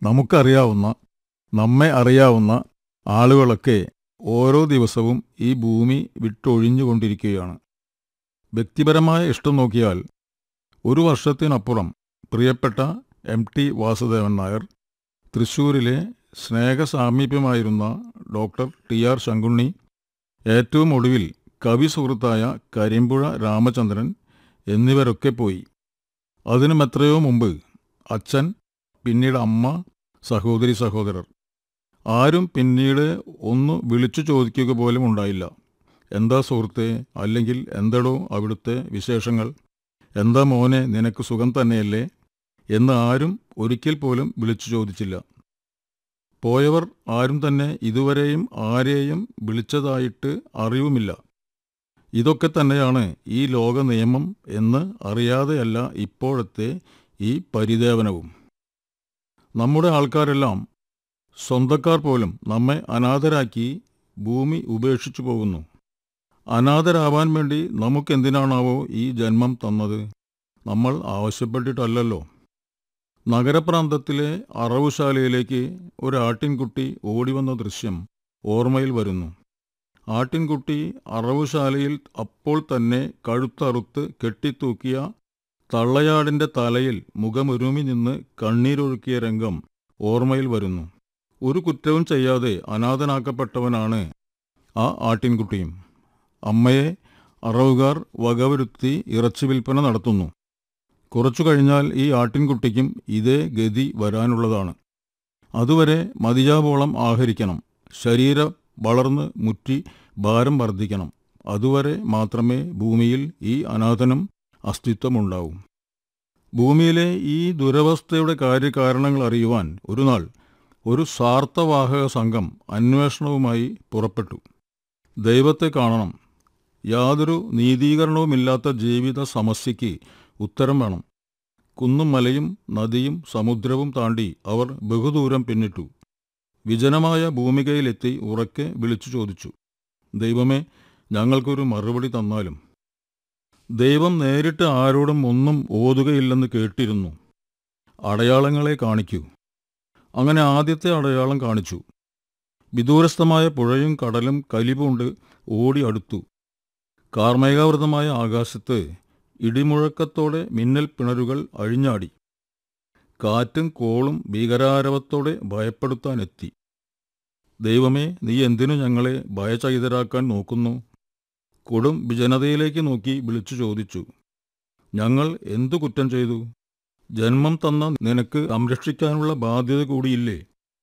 നമുക്കറിയാവുന്ന നമ്മെ അറിയാവുന്ന ആളുകളൊക്കെ ഓരോ ദിവസവും ഈ ഭൂമി വിട്ടൊഴിഞ്ഞുകൊണ്ടിരിക്കുകയാണ് വ്യക്തിപരമായ ഇഷ്ടം നോക്കിയാൽ ഒരു വർഷത്തിനപ്പുറം പ്രിയപ്പെട്ട എം ടി വാസുദേവൻ നായർ തൃശൂരിലെ സ്നേഹസാമീപ്യമായിരുന്ന ഡോക്ടർ ടി ആർ ശങ്കുണ്ണി ഏറ്റവും ഒടുവിൽ കവി സുഹൃത്തായ കരിമ്പുഴ രാമചന്ദ്രൻ എന്നിവരൊക്കെ പോയി അതിനും എത്രയോ മുമ്പ് അച്ഛൻ പിന്നീട് അമ്മ സഹോദരി സഹോദരർ ആരും പിന്നീട് ഒന്ന് വിളിച്ചു ചോദിക്കുക പോലും ഉണ്ടായില്ല എന്താ സുഹൃത്തെ അല്ലെങ്കിൽ എന്തടോ അവിടുത്തെ വിശേഷങ്ങൾ എന്താ മോനെ നിനക്ക് സുഖം തന്നെയല്ലേ എന്ന് ആരും ഒരിക്കൽ പോലും വിളിച്ചു ചോദിച്ചില്ല പോയവർ ആരും തന്നെ ഇതുവരെയും ആരെയും വിളിച്ചതായിട്ട് അറിവുമില്ല ഇതൊക്കെ തന്നെയാണ് ഈ ലോക നിയമം എന്ന് അറിയാതെയല്ല ഇപ്പോഴത്തെ ഈ പരിദേവനവും നമ്മുടെ ആൾക്കാരെല്ലാം സ്വന്തക്കാർ പോലും നമ്മെ അനാഥരാക്കി ഭൂമി ഉപേക്ഷിച്ചു പോകുന്നു അനാഥരാവാൻ വേണ്ടി നമുക്കെന്തിനാണാവോ ഈ ജന്മം തന്നത് നമ്മൾ ആവശ്യപ്പെട്ടിട്ടല്ലല്ലോ നഗരപ്രാന്തത്തിലെ അറവുശാലയിലേക്ക് ഒരു ആട്ടിൻകുട്ടി ഓടിവന്ന ദൃശ്യം ഓർമ്മയിൽ വരുന്നു ആട്ടിൻകുട്ടി അറവുശാലയിൽ അപ്പോൾ തന്നെ കഴുത്തറുത്ത് കെട്ടിത്തൂക്കിയ തള്ളയാടിന്റെ തലയിൽ മുഖമൊരുമി നിന്ന് കണ്ണീരൊഴുക്കിയ രംഗം ഓർമ്മയിൽ വരുന്നു ഒരു കുറ്റവും ചെയ്യാതെ അനാഥനാക്കപ്പെട്ടവനാണ് ആ ആട്ടിൻകുട്ടിയും അമ്മയെ അറവുകാർ വകവരുത്തി ഇറച്ചി വിൽപ്പന നടത്തുന്നു കുറച്ചു കഴിഞ്ഞാൽ ഈ ആട്ടിൻകുട്ടിക്കും ഇതേ ഗതി വരാനുള്ളതാണ് അതുവരെ മതിയാവോളം ആഹരിക്കണം ശരീരം വളർന്ന് മുറ്റി ഭാരം വർദ്ധിക്കണം അതുവരെ മാത്രമേ ഭൂമിയിൽ ഈ അനാഥനം അസ്തിത്വമുണ്ടാവൂ ഭൂമിയിലെ ഈ ദുരവസ്ഥയുടെ കാര്യകാരണങ്ങൾ അറിയുവാൻ ഒരു നാൾ ഒരു സ്വാർത്ഥവാഹക സംഘം അന്വേഷണവുമായി പുറപ്പെട്ടു ദൈവത്തെ കാണണം യാതൊരു നീതീകരണവുമില്ലാത്ത ജീവിത സമസ്യയ്ക്ക് ഉത്തരം വേണം കുന്നും മലയും നദിയും സമുദ്രവും താണ്ടി അവർ ബഹുദൂരം പിന്നിട്ടു വിജനമായ ഭൂമികയിലെത്തി ഉറക്കെ വിളിച്ചു ചോദിച്ചു ദൈവമേ ഞങ്ങൾക്കൊരു മറുപടി തന്നാലും ദൈവം നേരിട്ട് ആരോടും ഒന്നും ഓതുകയില്ലെന്ന് കേട്ടിരുന്നു അടയാളങ്ങളെ കാണിക്കൂ അങ്ങനെ ആദ്യത്തെ അടയാളം കാണിച്ചു വിദൂരസ്ഥമായ പുഴയും കടലും കലിപുണ്ട് ഓടി അടുത്തു കാർമേകാവൃതമായ ആകാശത്ത് ഇടിമുഴക്കത്തോടെ മിന്നൽ പിണരുകൾ അഴിഞ്ഞാടി കാറ്റും കോളും ഭീകരാരവത്തോടെ ഭയപ്പെടുത്താനെത്തി ദൈവമേ നീ എന്തിനു ഞങ്ങളെ ഭയചകിതരാക്കാൻ നോക്കുന്നു കൊടും വിജനതയിലേക്ക് നോക്കി വിളിച്ചു ചോദിച്ചു ഞങ്ങൾ എന്തു കുറ്റം ചെയ്തു ജന്മം തന്ന നിനക്ക് സംരക്ഷിക്കാനുള്ള ബാധ്യത കൂടിയില്ലേ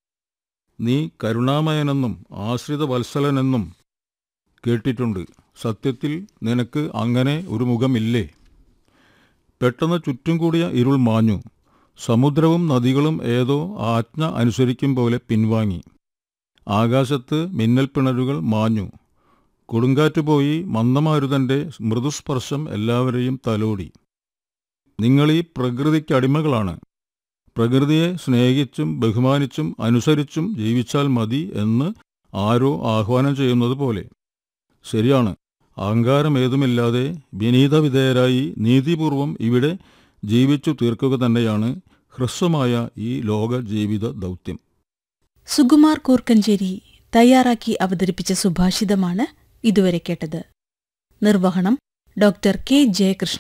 നീ കരുണാമയനെന്നും ആശ്രിത വത്സലനെന്നും കേട്ടിട്ടുണ്ട് സത്യത്തിൽ നിനക്ക് അങ്ങനെ ഒരു മുഖമില്ലേ പെട്ടെന്ന് ചുറ്റും കൂടിയ ഇരുൾ മാഞ്ഞു സമുദ്രവും നദികളും ഏതോ ആജ്ഞ അനുസരിക്കും പോലെ പിൻവാങ്ങി ആകാശത്ത് മിന്നൽപ്പിണരുകൾ മാഞ്ഞു കൊടുങ്കാറ്റ് പോയി മന്ദമാരുതന്റെ മൃദുസ്പർശം എല്ലാവരെയും തലോടി നിങ്ങളീ പ്രകൃതിക്കടിമകളാണ് പ്രകൃതിയെ സ്നേഹിച്ചും ബഹുമാനിച്ചും അനുസരിച്ചും ജീവിച്ചാൽ മതി എന്ന് ആരോ ആഹ്വാനം ചെയ്യുന്നത് പോലെ ശരിയാണ് അഹങ്കാരമേതുമില്ലാതെ വിനീതവിധേയരായി നീതിപൂർവം ഇവിടെ ജീവിച്ചു തീർക്കുക തന്നെയാണ് ഹ്രസ്വമായ ഈ ലോക ജീവിത ദൗത്യം സുകുമാർ കൂർക്കഞ്ചേരി തയ്യാറാക്കി അവതരിപ്പിച്ച സുഭാഷിതമാണ് ഇതുവരെ കേട്ടത് നിർവഹണം ഡോക്ടർ കെ ജയകൃഷ്ണൻ